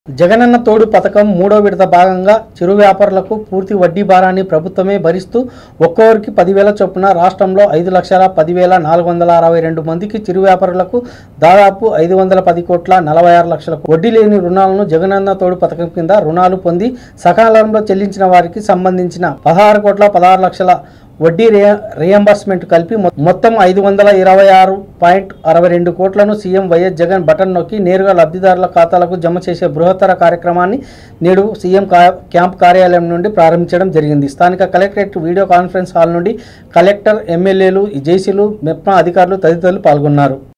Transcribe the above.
జగనన్న తోడు పథకం మూడో విడత భాగంగా చిరు వ్యాపారులకు పూర్తి వడ్డీ భారాన్ని ప్రభుత్వమే భరిస్తూ ఒక్కొక్కరికి పదివేల చొప్పున రాష్ట్రంలో ఐదు లక్షల పదివేల నాలుగు వందల అరవై రెండు మందికి చిరు వ్యాపారులకు దాదాపు ఐదు వందల పది కోట్ల నలభై ఆరు లక్షలకు వడ్డీ లేని రుణాలను జగనన్న తోడు పథకం కింద రుణాలు పొంది సకాలంలో చెల్లించిన వారికి సంబంధించిన పదహారు కోట్ల పదహారు లక్షల వడ్డీ రే రియంబర్స్మెంట్ కలిపి మొ- మొత్తం ఐదు వందల ఇరవై ఆరు పాయింట్ అరవై రెండు కోట్లను సీఎం వైఎస్ జగన్ బటన్ నొక్కి నేరుగా లబ్ధిదారుల ఖాతాలకు జమ చేసే బృహత్తర కార్యక్రమాన్ని నేడు సీఎం కా- క్యాంప్ కార్యాలయం నుండి ప్రారంభించడం జరిగింది స్థానిక కలెక్టరేట్ వీడియో కాన్ఫరెన్స్ హాల్ నుండి కలెక్టర్ ఎమ్మెల్యేలు జేసీలు మెప్మా అధికారులు తదితరులు పాల్గొన్నారు